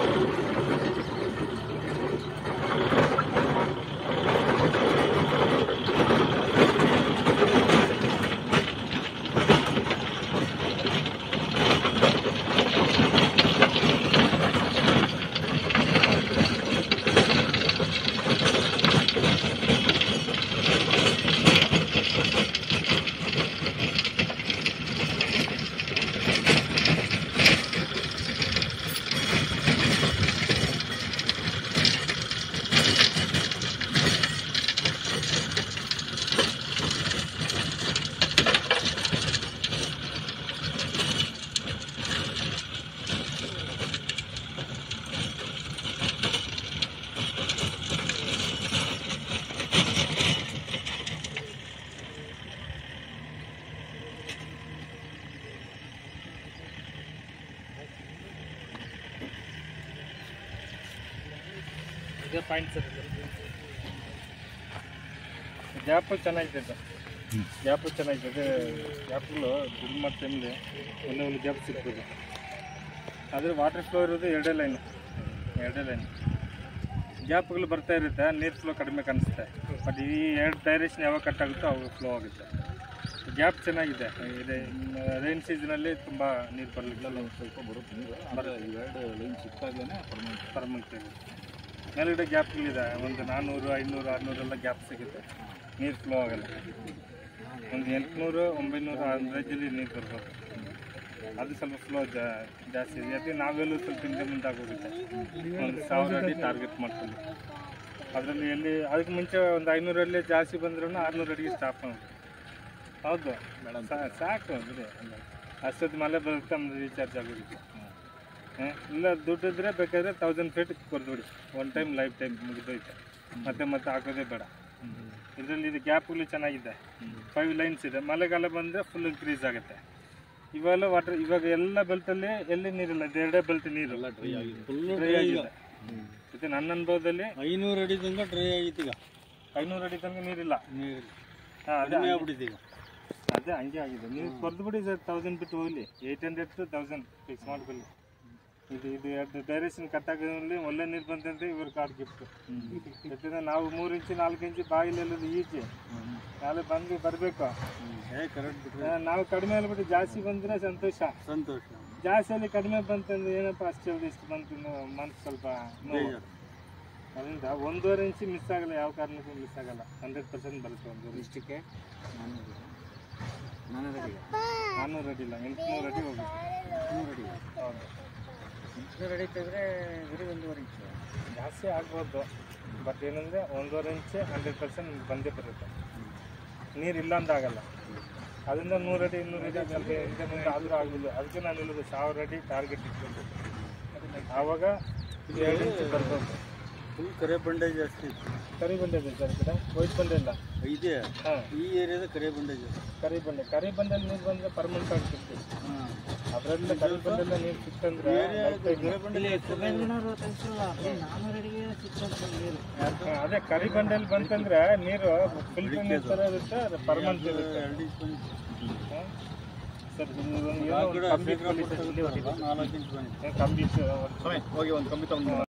ಇದೇ point sir gap ಚೆನ್ನಾಗಿದೆ sir gap ಚೆನ್ನಾಗಿದೆ ಗ್ಯಾಪ್ಗಳು ದುಡ್ಡು ಮಾಡೋ ಟೈಮಲ್ಲಿ ಒಂದೇ ಒಂದು ಗ್ಯಾಪ್ ಸಿಗ್ಬೋದು ಆದರೆ ವಾಟರ್ ಫ್ಲೋ ಇರೋದು ಎರಡೇ ಲೈನು ಎರಡೇ ಲೈನ್ ಗ್ಯಾಪ್ಗಳು ಬರ್ತಾ ಇರುತ್ತೆ ನೀರು ಫ್ಲೋ ಕಡಿಮೆ ಕಾಣಿಸುತ್ತೆ ಬಟ್ ಈ ಎರಡು ಡೈರೆಕ್ಷನ್ ಯಾವಾಗ ಕಟ್ ಆಗುತ್ತೋ ಅವಾಗ ಫ್ಲೋ ಆಗುತ್ತೆ ಗ್ಯಾಪ್ ಚೆನ್ನಾಗಿದೆ ಇದೆ ರೈನ್ ಸೀಸನಲ್ಲಿ ತುಂಬ ನೀರು ಬರಲಿಲ್ಲ ಸ್ವಲ್ಪ ಬರುತ್ತೆ ನೀರು ಆದರೆ ಇವೆರಡು ಲೈನ್ ಸಿಕ್ಕಾಗಲೇ ಪರ್ಮನೆಂಟ್ ಪರ್ಮನೆಂಟ್ ಮೇಲ್ಗಡೆ ಗ್ಯಾಪ್ಗಳಿದೆ ಒಂದು ನಾನ್ನೂರು ಐನೂರು ಆರುನೂರೆಲ್ಲ ಗ್ಯಾಪ್ ಸಿಗುತ್ತೆ ನೀರು ಫ್ಲೋ ಆಗಲ್ಲ ಒಂದು ಎಂಟುನೂರು ಒಂಬೈನೂರು ಆ ರೇಂಜಲ್ಲಿ ನೀರು ಬರ್ಬೋದು ಅದು ಸ್ವಲ್ಪ ಫ್ಲೋ ಜಾಸ್ತಿ ಇದೆ ಯಾಕೆ ನಾವೆಲ್ಲೂ ಸ್ವಲ್ಪ ಹಿಂದೆ ಮುಂದೆ ಆಗೋಗುತ್ತೆ ಒಂದು ಸಾವಿರ ಅಡಿ ಟಾರ್ಗೆಟ್ ಮಾಡ್ಕೊಂಡು ಅದರಲ್ಲಿ ಎಲ್ಲಿ ಅದಕ್ಕೆ ಮುಂಚೆ ಒಂದು ಐನೂರಲ್ಲಿ ಜಾಸ್ತಿ ಬಂದ್ರೂ ಆರುನೂರು ಅಡಿಗೆ ಸ್ಟಾಪ್ ಆಗುತ್ತೆ ಹೌದು ಸಾ- ಸಾಕು ಬಿಡಿ ಅಷ್ಟೊತ್ತು ಮಳೆ ಬರುತ್ತೆ ನಮ್ದು ರೀಚಾರ್ಜ್ ಆಗೋದಕ್ಕೆ ಹ್ಮ್. ಇಲ್ಲ ದುಡ್ಡಿದ್ರೆ ಬೇಕಾದ್ರೆ ತೌಸಂಡ್ ಫೀಟ್ ಕೊಡ್ಬಿಡಿ ಒನ್ ಟೈಮ್ ಲೈಫ್ ಟೈಮ್ ಮುಗಿದೋಯ್ತು ಮತ್ತೆ ಮತ್ತೆ ಹಾಕೋದೇ ಬೇಡ ಇದರಲ್ಲಿ ಇದು ಗ್ಯಾಪ್ಗಳು ಚೆನ್ನಾಗಿದೆ ಫೈವ್ ಲೈನ್ಸ್ ಇದೆ ಮಳೆಗಾಲ ಬಂದರೆ ಫುಲ್ ಇನ್ಕ್ರೀಸ್ ಆಗುತ್ತೆ ಇವೆಲ್ಲ ವಾಟರ್ ಇವಾಗ ಎಲ್ಲ ಬೆಲ್ಟಲ್ಲಿ ಎಲ್ಲಿ ನೀರಿಲ್ಲ ಇದು ಎರಡೇ ಬೆಲ್ಟ್ ನೀರು ಎಲ್ಲ ಡ್ರೈ ಆಗಿದೆ ಫುಲ್ ಡ್ರೈ ಆಗಿದೆ ಇದು ನನ್ನ ಅನುಭವದಲ್ಲಿ ಐನೂರು ಅಡಿ ತನಕ ಡ್ರೈ ಆಗಿತ್ತು ಈಗ ಐನೂರು ಅಡಿ ತನಕ ನೀರಿಲ್ಲ ನೀರು ಹಾಂ ಅದೇ ಕಡಿಮೆ ಆಗ್ಬಿಟ್ಟಿದೆ ಈಗ ಅದೇ ಹಂಗೆ ಆಗಿದೆ ನೀವು ಕೊರ್ದು ಬಿಡಿ ಸರ್ ತೌಸಂಡ್ ಬಿಟ್ಟು ಹೋಗಲಿ eight hundred two thousand fix ಮಾಡ್ಕೊಳ್ಳಿ ಇದು ಇದು ಎರಡು ಡೈರೆಕ್ಷನ್ ಕಟ್ ಆಗೋದ್ರಲ್ಲಿ ಒಳ್ಳೆ ನೀರು ಬಂದಂತೆ ಇವ್ರ ಕಾರ್ಡ್ ಗಿಫ್ಟ್ ಯಾಕಂದ್ರೆ ನಾವು ಮೂರು ಇಂಚು ನಾಲ್ಕು ಇಂಚು ಬಾಗಿಲೆಲ್ಲದು ಈಚೆ ನಾಳೆ ಬಂದು ಬರಬೇಕು ಏ ಕರೆಕ್ಟ್ ಬಿಟ್ರೆ ನಾವು ಕಡಿಮೆ ಹೇಳ್ಬಿಟ್ಟು ಜಾಸ್ತಿ ಬಂದರೆ ಸಂತೋಷ ಸಂತೋಷ ಜಾಸ್ತಿಯಲ್ಲಿ ಕಡಿಮೆ ಬಂತಂದ್ರೆ ಏನಪ್ಪ ಅಷ್ಟು ಜಲ್ದಿ ಇಷ್ಟು ಬಂತು ಮನ್ಸು ಸ್ವಲ್ಪ ನೋವು ಬೇಜಾರು. ಅದರಿಂದ ಒಂದೂವರೆ ಇಂಚು ಮಿಸ್ ಆಗಲ್ಲ ಯಾವ ಕಾರಣಕ್ಕೂ ಮಿಸ್ ಆಗಲ್ಲ ಹಂಡ್ರೆಡ್ ಪರ್ಸೆಂಟ್ ಬರುತ್ತೆ ಒಂದೂವರೆ ಇಷ್ಟಕ್ಕೆ ನಾನ್ನೂರು ಅಡಿ ನಾನ್ನೂರು ಅಡಿ ಇಲ್ಲ ಎಂಟುನೂರು ಅಡಿ ಹೋಗುತ್ತೆ ನೂರು ಅಡಿ ಹೌದು ಎಂಟುನೂರು ಅಡಿ ತೆಗೆದ್ರೆ ಬರೀ ಒಂದೂವರೆ ಇಂಚು ಜಾಸ್ತಿ ಆಗ್ಬೋದು ಬಟ್ ಏನಂದರೆ ಒಂದೂವರೆ ಇಂಚು ಹಂಡ್ರೆಡ್ ಪರ್ಸೆಂಟ್ ಬಂದೇ ಬರುತ್ತೆ ನೀರು ಇಲ್ಲ ಅಂತ ಆಗಲ್ಲ ಅದರಿಂದ ನೂರು ಅಡಿ ಇನ್ನೂರು ಅಡಿ ಸ್ವಲ್ಪ ಹಿಂದೆ ಮುಂದೆ ಆದರೂ ಆಗೋದು ಅದಕ್ಕೆ ನಾನು ಹೇಳೋದು ಸಾವಿರ ಅಡಿ ಟಾರ್ಗೆಟ್ ಇಟ್ಕೊಂಡು ಆವಾಗ ಇದು ಎರಡು ಇಂಚು ಬರ್ಬೋದು ಫುಲ್ ಕರೆ ಬಂಡೆ ಜಾಸ್ತಿ ಇತ್ತು ಕರಿ ಬಂಡೆ ಇದೆ ಸರ್ ಈ ಕಡೆ ವೈಟ್ ಬಂಡೆ ಇಲ್ಲ ಇದೆ ಹಾಂ ಈ ಏರಿಯಾದ ಕರೆ ಬಂಡೆ ಜಾಸ್ತಿ ಕರಿ ಬಂಡೆ ಕರಿ ಬಂಡೆಲಿ ನೀರು ಬಂದರೆ ಪರ್ಮನೆಂಟ್ ಆಗಿ ಸಿಗ್ತದೆ ಹಾಂ ಅದರಲ್ಲಿ ಕರಿ ಬಂಡೆಲ್ಲ ನೀರು ಸಿಕ್ತಂದ್ರೆ ಕರೆ ಬಂಡೆ ಹಾ, ಅದೇ ಕರಿ ಬಂಡೆಲಿ ಬಂತಂದ್ರೆ ನೀರು ಫಿಲ್ಟರ್ ನೀರು ಥರ ಇರುತ್ತೆ ಅದು ಪರ್ಮನೆಂಟ್ ಇರುತ್ತೆ ಎರಡು ಇಂಚ್ ಬಂದಿತ್ತು ಹಾ? ಸರ್ ಇದು ಒಂದು ಏನೋ ಒಂದು ಕಂಬಿ ಇಟ್ಕೊಳ್ಳಿ ಸರ್ ಇಲ್ಲಿ ಹೊಡಿಬೇಕು. ನಾಲ್ಕು ಇಂಚ್ ಬಂದಿತ್ತು ಏನ್ ಕಂಬಿ ಇಟ್ಟು ಹೊಡ್ಕೊಳ್ಳಿ. ಹೋಗಿ ಒಂದು ಕಂಬಿ ತಗೊಂಡು